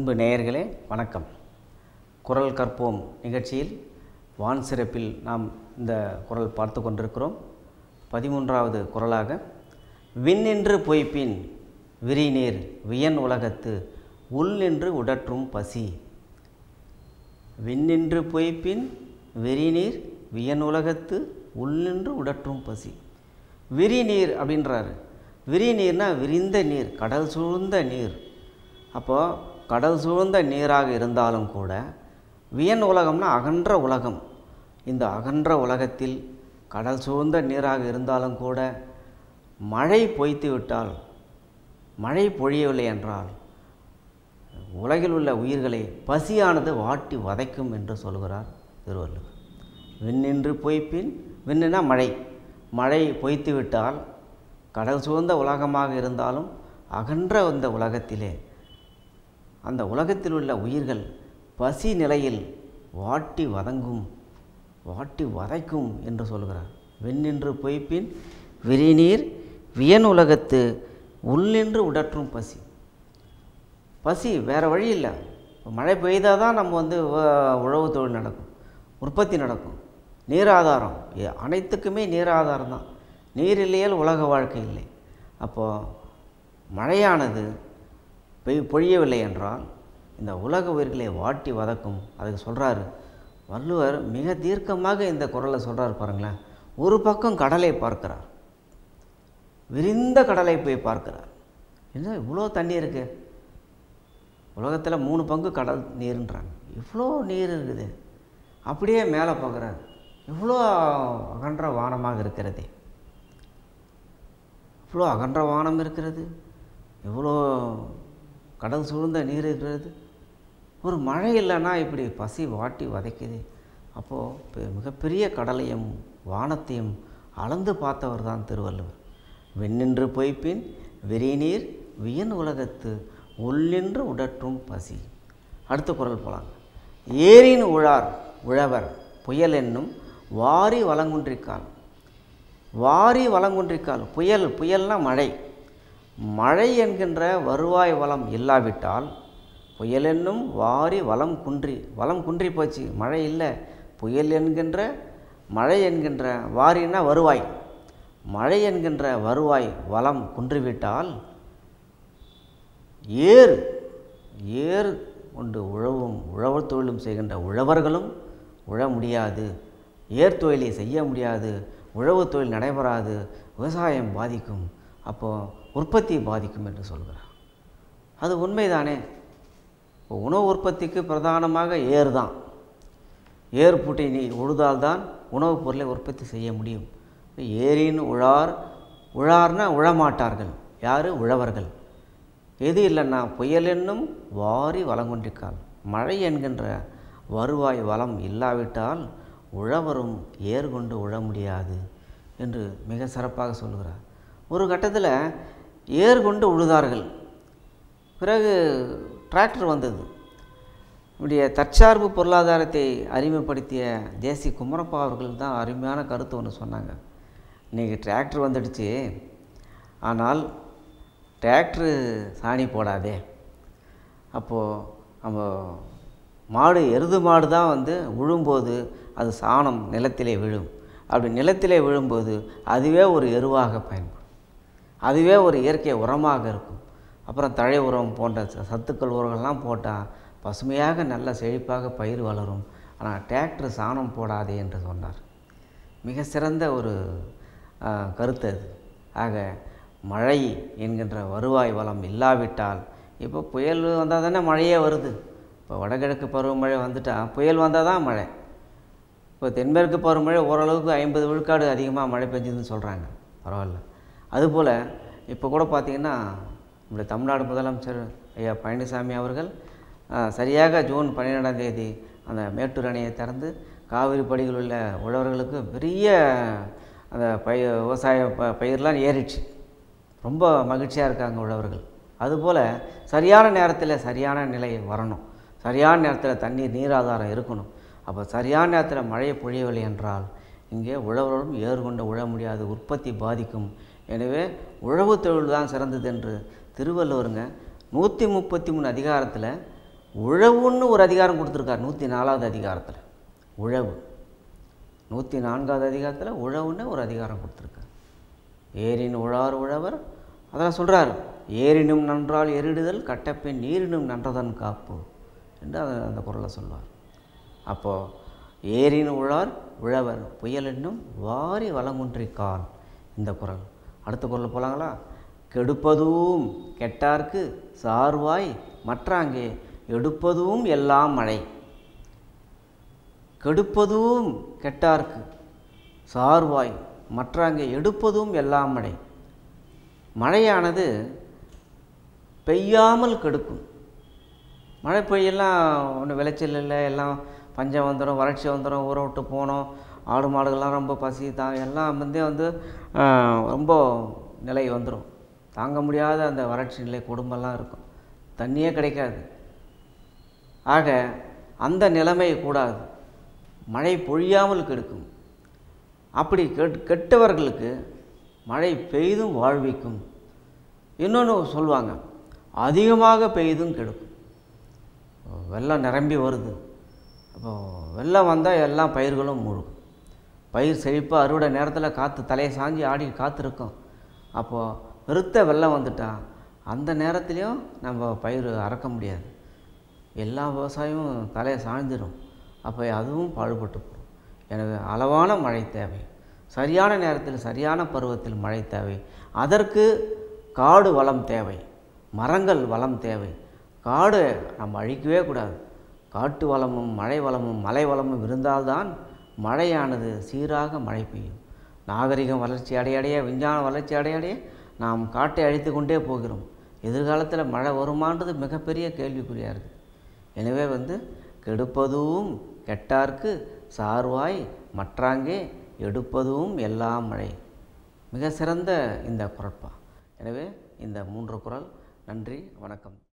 அன்பு நேயர்களே வணக்கம் குரல் கற்போம் நிகழ்ச்சியில் வான் சிறப்பில் நாம் இந்த குரல் பார்த்து கொண்டிருக்கிறோம் பதிமூன்றாவது குரலாக விண்ணின்று பொய்ப்பின் விரிநீர் வியன் உலகத்து உள் நின்று உடற்றும் பசி விண்ணின்று பொய்ப்பின் வெறிநீர் வியனுலகத்து உள்நின்று உடற்றும் பசி விரிநீர் அப்படின்றாரு விரிநீர்னா விரிந்த நீர் கடல் சூழ்ந்த நீர் அப்போது கடல் சூழ்ந்த நீராக இருந்தாலும் கூட வியன் உலகம்னா அகன்ற உலகம் இந்த அகன்ற உலகத்தில் கடல் சூழ்ந்த நீராக இருந்தாலும் கூட மழை பொய்த்து விட்டால் மழை பொழியவில்லை என்றால் உலகில் உள்ள உயிர்களை பசியானது வாட்டி வதைக்கும் என்று சொல்கிறார் திருவள்ளுவர் விண்ணின்று பொய்ப்பின் விண்ணுனா மழை மழை பொய்த்து விட்டால் கடல் சூழ்ந்த உலகமாக இருந்தாலும் அகன்ற இந்த உலகத்திலே அந்த உலகத்தில் உள்ள உயிர்கள் பசி நிலையில் வாட்டி வதங்கும் வாட்டி வதைக்கும் என்று சொல்கிறார் விண்ணின்று பொய்ப்பின் விரிநீர் வியன் உலகத்து உள்நின்று உடற்றும் பசி பசி வேறு வழி இல்லை இப்போ மழை பெய்தால் தான் நம்ம வந்து வ- உழவு தொழில் நடக்கும் உற்பத்தி நடக்கும் நீர் ஆதாரம் எ- அனைத்துக்குமே நீர் ஆதாரம் தான் நீர் இல்லையால் உலக வாழ்க்கை இல்லை அப்போது மழையானது பெய் பொழியவில்லை என்றால் இந்த உலக உயிர்களை வாட்டி வதக்கும் அதுக்கு சொல்கிறாரு வள்ளுவர் மிக தீர்க்கமாக இந்த குரலை சொல்கிறாரு பாருங்களேன் ஒரு பக்கம் கடலை பார்க்கிறார் விரிந்த கடலை போய் பார்க்கிறார் என்ன இவ்வளோ தண்ணி இருக்கு உலகத்தில் மூணு பங்கு கடல் நீருன்றாங்க இவ்வளோ நீர் இருக்குது அப்படியே மேலே பார்க்குறாரு இவ்வளோ அகன்ற வானமாக இருக்கிறதே இவ்வளோ அகன்ற வானம் இருக்கிறது இவ்வளோ கடல் சூழ்ந்த நீர் இருக்கிறது ஒரு மழை இல்லைன்னா இப்படி பசி வாட்டி வதைக்குது அப்போது மிகப்பெரிய கடலையும் வானத்தையும் அளந்து பார்த்தவர் தான் திருவள்ளுவர் வெண்ணின்று பொய்ப்பின் விரிநீர் வியன் உலகத்து உள்ளின்று உடற்றும் பசி அடுத்த குரல் போலாம் ஏரின் உழார் உழவர் புயல் என்னும் வாரி வளங்குன்றிக்கால் வாரி வளங்குன்றிக்கால் புயல் புயல்னா மழை மழை என்கின்ற வருவாய் வளம் இல்லாவிட்டால் புயல் என்னும் வாரி வளம் குன்றி வளம் குன்றி போச்சு மழை இல்லை புயல் என்கின்ற மழை என்கின்ற வாரினா வருவாய் மழை என்கின்ற வருவாய் வளம் குன்றிவிட்டால் ஏர் ஏர் கொண்டு உழவும் உழவர் தொழிலும் செய்கின்ற உழவர்களும் உழ முடியாது ஏர் தொழிலை செய்ய முடியாது உழவு தொழில் நடைபெறாது விவசாயம் பாதிக்கும் அப்போது உற்பத்தி பாதிக்கும் என்று சொல்கிறார் அது உண்மைதானே இப்போ உணவு உற்பத்திக்கு பிரதானமாக ஏர் தான் ஏர் பூட்டை நீ உழுதால்தான் உணவுப் பொருளை உற்பத்தி செய்ய முடியும் ஏரின் உழார் உழார்னா உழமாட்டார்கள் யார் உழவர்கள் எது இல்லைன்னா புயல் என்னும் வாரி வளங்குன்றிக்கால் மழை என்கின்ற வருவாய் வளம் இல்லாவிட்டால் உழவரும் ஏர் கொண்டு உழ முடியாது என்று மிக சிறப்பாக சொல்கிறார் ஒரு கட்டத்தில் ஏர் கொண்டு உழுதார்கள் பிறகு டிராக்டர் வந்தது நம்முடைய தற்சார்பு பொருளாதாரத்தை அறிமுகப்படுத்திய தேசி குமரப்பா அவர்கள் தான் அருமையான கருத்து ஒன்று சொன்னாங்க இன்றைக்கி டிராக்டர் வந்துடுச்சு ஆனால் டிராக்டரு சாணி போடாதே அப்போது நம்ம மாடு எருது மாடு தான் வந்து விழும்போது அது சாணம் நிலத்திலே விழும் அப்படி நிலத்திலே விழும்போது அதுவே ஒரு எருவாக பயன்படும் அதுவே ஒரு இயற்கை உரமாக இருக்கும் அப்புறம் தழை உரம் போன்ற ச- சத்துக்கள் உரங்கள்லாம் போட்டால் பசுமையாக நல்ல செழிப்பாக பயிர் வளரும் ஆனால் டிராக்டர் சாணம் போடாதே என்று சொன்னார் மிக சிறந்த ஒரு ஆ, கருத்து அது ஆக மழை என்கின்ற வருவாய் வளம் இல்லாவிட்டால் இப்போ புயல் வந்தால் தானே மழையே வருது இப்போ வடகிழக்கு பருவமழை வந்துட்டால் புயல் வந்தால் தான் மழை இப்போ தென்மேற்கு பருவமழை ஓரளவுக்கு ஐம்பது விழுக்காடு அதிகமாக மழை பெஞ்சதுன்னு சொல்கிறாங்க பரவாயில்ல அதுபோல் இப்போ கூட பார்த்திங்கன்னா நம்முடைய தமிழ்நாடு முதலமைச்சர் ஐயா பழனிசாமி அவர்கள் ஆ, சரியாக ஜூன் பன்னிரெண்டாம் தேதி அந்த மேட்டூர் அணையை திறந்து காவிரி படியில் உள்ள உழவர்களுக்கு பெரிய அந்த பயிர் விவசாய ப பயிரெலாம் ஏறிடுச்சு ரொம்ப மகிழ்ச்சியாக இருக்காங்க உழவர்கள் அதுபோல் சரியான நேரத்தில் சரியான நிலை வரணும் சரியான நேரத்தில் தண்ணீர் நீராதாரம் இருக்கணும் அப்போ சரியான நேரத்தில் மழை பொழியவில்லை என்றால் இங்கே உழவரும் ஏறுகொண்டு உழ முடியாது உற்பத்தி பாதிக்கும் எனவே உழவு தொழில் தான் சிறந்தது என்று திருவள்ளுவருங்க நூற்றி முப்பத்தி மூணு அதிகாரத்தில் உழவுன்னு ஒரு அதிகாரம் கொடுத்துருக்கார் நூற்றி நாலாவது அதிகாரத்தில் உழவு நூற்றி நான்காவது அதிகாரத்தில் உழவுன்னு ஒரு அதிகாரம் கொடுத்துருக்கார் ஏரின் உழார் உழவர் அதெல்லாம் சொல்கிறார் ஏரினும் நன்றால் எரிடுதல் கட்டப்பின் நீரினும் நன்றதன் காப்பு என்று அந்த அந்த குரலை சொல்வார் அப்போது ஏரின் உழார் உழவர் புயல் என்னும் வாரி வளமுன்றி கால் இந்த குரல் அடுத்த குரல் போலாங்களா கெடுப்பதும் கெட்டார்க்கு சார்வாய் மற்றாங்கே எடுப்பதும் எல்லாம் மழை கெடுப்பதும் கெட்டார்க்கு சார்வாய் மற்றாங்கே எடுப்பதும் எல்லாம் மழை மழையானது பெய்யாமல் கெடுக்கும் மழை பெய்யெல்லாம் ஒன்றும் விளைச்சல் இல்லை எல்லாம் பஞ்சம் வந்துடும் வறட்சி வந்துடும் ஊரை விட்டு போனோம் ஆடு மாடுகள்லாம் ரொம்ப பசி தான் எல்லாம் வந்து வந்து ஆஹ், ரொம்ப நிலை வந்துடும் தாங்க முடியாத அந்த வறட்சி நிலை குடும்பம்லாம் இருக்கும் தண்ணியே கிடைக்காது ஆக அந்த நிலைமை கூடாது மழை பொழியாமல் கெடுக்கும் அப்படி கெட் கெட்டவர்களுக்கு மழை பெய்தும் வாழ்விக்கும் இன்னொன்று சொல்லுவாங்க அதிகமாக பெய்தும் கெடுக்கும் வெள்ளம் நிரம்பி வருது அப்போ வெள்ளம் வந்தால் எல்லாம் பயிர்களும் முழுகும் பயிர் செழிப்பாக அறுவடை நேரத்தில் காற்று தலையை சாஞ்சி ஆடி காத்திருக்கும் அப்போது பெருத்த வெள்ளம் வந்துட்டா அந்த நேரத்துலையும் நம்ம பயிர் அறக்க முடியாது எல்லா விவசாயமும் தலையை சாய்ந்துடும் அப்போ அதுவும் பாடுபட்டு போகும் எனவே அளவான மழை தேவை சரியான நேரத்தில் சரியான பருவத்தில் மழை தேவை அதற்கு காடு வளம் தேவை மரங்கள் வளம் தேவை காடு நம்ம அழிக்கவே கூடாது காட்டு வளமும் மழை வளமும் மலை வளமும் இருந்தால்தான் மழையானது சீராக மழை பெய்யும் நாகரிகம் வளர்ச்சி அடைய அடைய விஞ்ஞான வளர்ச்சி அடைய அடைய நாம் காட்டை அழித்து கொண்டே போகிறோம் எதிர்காலத்தில் மழை வருமான்றது மிகப்பெரிய கேள்விக்குறியாக இருக்குது எனவே வந்து கெடுப்பதும் கெட்டார்க்கு சார்வாய் மற்றாங்கே எடுப்பதும் எல்லாம் மழை மிக சிறந்த இந்த குரட்பா எனவே இந்த மூன்று குரல் நன்றி வணக்கம்